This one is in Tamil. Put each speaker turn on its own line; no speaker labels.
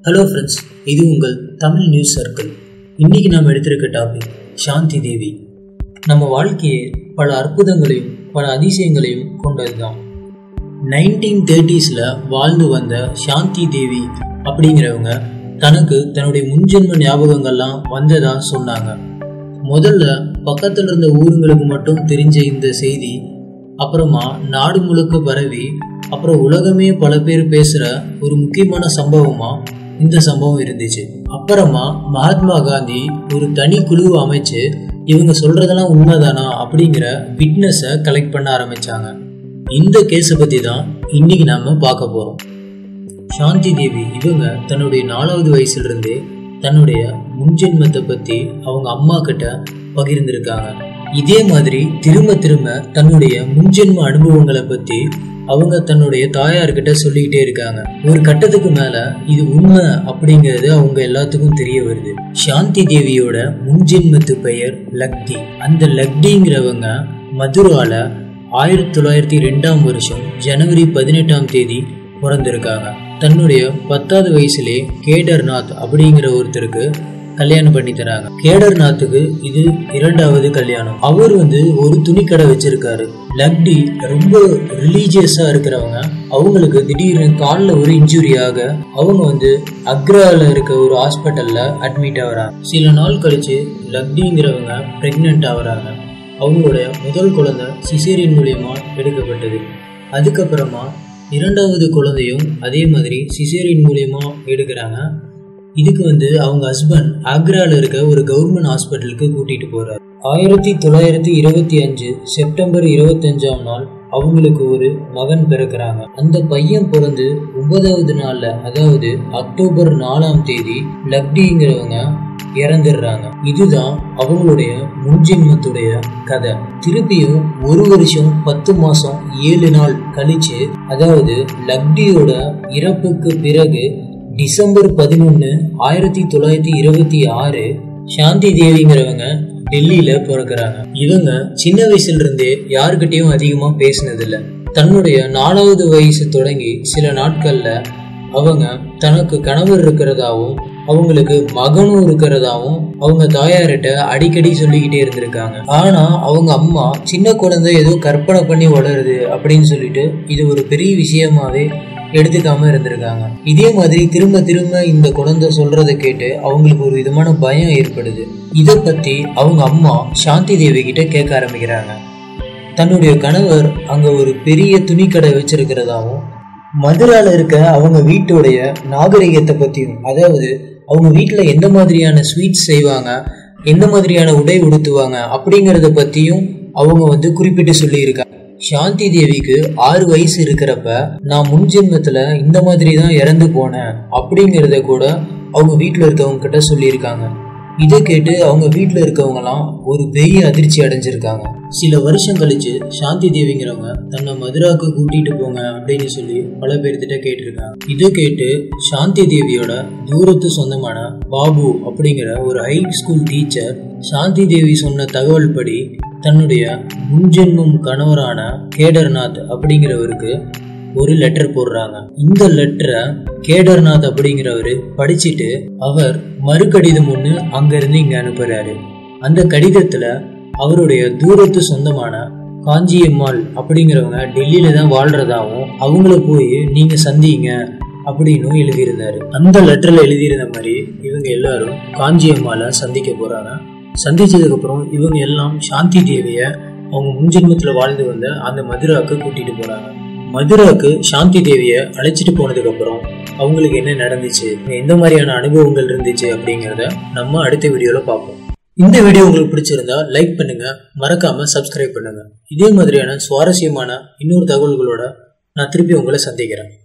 ஹலோ ஃப்ரெண்ட்ஸ் இது உங்கள் தமிழ் நியூஸ் சர்க்கிள் இன்னைக்கு நாம் எடுத்திருக்க டாபிக் சாந்தி தேவி நம்ம வாழ்க்கையே பல அற்புதங்களையும் பல அதிசயங்களையும் கொண்டதுதான் நைன்டீன் தேர்ட்டிஸில் வாழ்ந்து வந்த சாந்தி தேவி அப்படிங்கிறவங்க தனக்கு தன்னுடைய முன்ஜென்ம ஞாபகங்கள்லாம் வந்ததா சொன்னாங்க முதல்ல பக்கத்தில் இருந்த ஊருங்களுக்கு மட்டும் தெரிஞ்ச இந்த செய்தி அப்புறமா நாடு முழுக்க பரவி அப்புறம் உலகமே பல பேர் பேசுற ஒரு முக்கியமான சம்பவமா இந்த சம்பவம் இருந்துச்சு அப்புறமா மகாத்மா காந்தி ஒரு தனி குழுவை அமைச்சு இவங்க சொல்றதெல்லாம் உண்மைதானா அப்படிங்கிற விட்னஸை கலெக்ட் பண்ண ஆரம்பிச்சாங்க இந்த கேஸை பத்தி தான் இன்னைக்கு நாம பார்க்க போறோம் சாந்தி தேவி இவங்க தன்னுடைய நாலாவது வயசுல இருந்தே தன்னுடைய முன்ஜென்மத்தை பத்தி அவங்க அம்மா கிட்ட பகிர்ந்திருக்காங்க இதே மாதிரி திரும்ப திரும்ப தன்னுடைய முன்ஜென்ம அனுபவங்களை பத்தி அவங்க தன்னுடைய தாயார்கிட்ட சொல்லிக்கிட்டே இருக்காங்க ஒரு கட்டத்துக்கு மேல இது உண்மை அப்படிங்கிறது அவங்க எல்லாத்துக்கும் தெரிய வருது சாந்தி தேவியோட முன்ஜென்மத்து பெயர் லக்டி அந்த லக்டிங்கிறவங்க மதுரால ஆயிரத்தி தொள்ளாயிரத்தி ரெண்டாம் வருஷம் ஜனவரி பதினெட்டாம் தேதி பிறந்திருக்காங்க தன்னுடைய பத்தாவது வயசுலே கேடர்நாத் அப்படிங்கிற ஒருத்தருக்கு கல்யாணம் பண்ணி தராங்க கேடர்நாத்துக்கு இது இரண்டாவது கல்யாணம் அவர் வந்து ஒரு துணிக்கடை வச்சிருக்காரு லக்டி ரொம்ப ரிலீஜியஸா இருக்கிறவங்க அவங்களுக்கு திடீர்னு காலில் ஒரு இன்ஜுரி ஆக அவங்க வந்து அக்ரால இருக்க ஒரு ஹாஸ்பிட்டல்ல அட்மிட் ஆகுறாங்க சில நாள் கழிச்சு லக்டிங்கிறவங்க பிரெக்னென்ட் ஆகுறாங்க அவங்களுடைய முதல் குழந்தை சிசேரியன் மூலியமா எடுக்கப்பட்டது அதுக்கப்புறமா இரண்டாவது குழந்தையும் அதே மாதிரி சிசேரியன் மூலியமா எடுக்கிறாங்க இதுக்கு வந்து அவங்க ஹஸ்பண்ட் ஆக்ரால இருக்க ஒரு கவர்மெண்ட் ஹாஸ்பிட்டலுக்கு கூட்டிட்டு போறாரு ஆயிரத்தி தொள்ளாயிரத்தி இருபத்தி அஞ்சு செப்டம்பர் இருபத்தஞ்சாம் நாள் அவங்களுக்கு ஒரு மகன் பிறக்கிறாங்க அந்த பையன் பிறந்து ஒன்பதாவது நாள்ல அதாவது அக்டோபர் நாலாம் தேதி லக்டிங்கிறவங்க இறந்துடுறாங்க இதுதான் அவங்களுடைய முன்ஜென்மத்துடைய கதை திருப்பியும் ஒரு வருஷம் பத்து மாசம் ஏழு நாள் கழிச்சு அதாவது லக்டியோட இறப்புக்கு பிறகு டிசம்பர் பதினொன்று ஆயிரத்தி தொள்ளாயிரத்தி இருபத்தி ஆறு சாந்தி தேவிங்கிறவங்க டெல்லியில பிறக்கிறாங்க இவங்க சின்ன வயசுல இருந்தே யாருக்கிட்டையும் அதிகமா பேசினதில்ல தன்னுடைய நாலாவது வயசு தொடங்கி சில நாட்கள்ல அவங்க தனக்கு கணவர் இருக்கிறதாவும் அவங்களுக்கு மகனும் இருக்கிறதாவும் அவங்க தாயார்கிட்ட அடிக்கடி சொல்லிக்கிட்டே இருந்திருக்காங்க ஆனா அவங்க அம்மா சின்ன குழந்தை ஏதோ கற்பனை பண்ணி வளருது அப்படின்னு சொல்லிட்டு இது ஒரு பெரிய விஷயமாவே எடுத்துக்காம இருந்திருக்காங்க இதே மாதிரி திரும்ப திரும்ப இந்த குழந்தை சொல்றதை கேட்டு அவங்களுக்கு ஒரு விதமான பயம் ஏற்படுது இதை பத்தி அவங்க அம்மா சாந்தி தேவி கிட்ட கேட்க ஆரம்பிக்கிறாங்க தன்னுடைய கணவர் அங்க ஒரு பெரிய துணிக்கடை வச்சிருக்கிறதாவும் மதுரால இருக்க அவங்க வீட்டுடைய நாகரிகத்தை பத்தியும் அதாவது அவங்க வீட்டுல எந்த மாதிரியான ஸ்வீட்ஸ் செய்வாங்க எந்த மாதிரியான உடை உடுத்துவாங்க அப்படிங்கறத பத்தியும் அவங்க வந்து குறிப்பிட்டு சொல்லியிருக்காங்க சாந்தி தேவிக்கு ஆறு வயசு இருக்கிறப்ப நான் முன் ஜென்மத்துல இந்த மாதிரி தான் இறந்து போனேன் அப்படிங்கிறத கூட அவங்க வீட்டில் இருக்கவங்க கிட்ட சொல்லியிருக்காங்க இதை கேட்டு அவங்க வீட்டில் இருக்கவங்கலாம் ஒரு பெரிய அதிர்ச்சி அடைஞ்சிருக்காங்க சில வருஷம் கழிச்சு சாந்தி தேவிங்கிறவங்க தன்னை மதுராவுக்கு கூட்டிட்டு போங்க அப்படின்னு சொல்லி பல பேர்த்திட்ட கேட்டிருக்காங்க இதை கேட்டு சாந்தி தேவியோட தூரத்து சொந்தமான பாபு அப்படிங்கிற ஒரு high school teacher Shanti Devi சொன்ன தகவல் படி தன்னுடைய முன்ஜென்மம் கணவரான கேடர்நாத் அப்படிங்கிறவருக்கு ஒரு லெட்டர் போடுறாங்க இந்த லெட்டரை கேடர்நாத் அப்படிங்கிறவரு படிச்சுட்டு அவர் மறுகடிதம் ஒன்று அங்கிருந்து இங்க அனுப்புறாரு அந்த கடிதத்துல அவருடைய தூரத்து சொந்தமான காஞ்சியம்மாள் அப்படிங்கிறவங்க டெல்லியில தான் வாழ்றதாவும் அவங்கள போய் நீங்க சந்திங்க அப்படின்னு எழுதியிருந்தாரு அந்த லெட்டர்ல எழுதியிருந்த மாதிரி இவங்க எல்லாரும் காஞ்சியம்மாளை சந்திக்க போறாங்க சந்திச்சதுக்கு அப்புறம் இவங்க எல்லாம் சாந்தி தேவிய அவங்க முன்ஜென்மத்துல வாழ்ந்து வந்த அந்த மதுராவுக்கு கூட்டிட்டு போறாங்க மதுராவுக்கு சாந்தி தேவிய அழைச்சிட்டு போனதுக்கு அப்புறம் அவங்களுக்கு என்ன நடந்துச்சு எந்த மாதிரியான அனுபவங்கள் இருந்துச்சு அப்படிங்கிறத நம்ம அடுத்த வீடியோல பார்ப்போம் இந்த வீடியோ உங்களுக்கு பிடிச்சிருந்தா லைக் பண்ணுங்க மறக்காம சப்ஸ்கிரைப் பண்ணுங்க இதே மாதிரியான சுவாரஸ்யமான இன்னொரு தகவல்களோட நான் திருப்பி உங்களை சந்திக்கிறேன்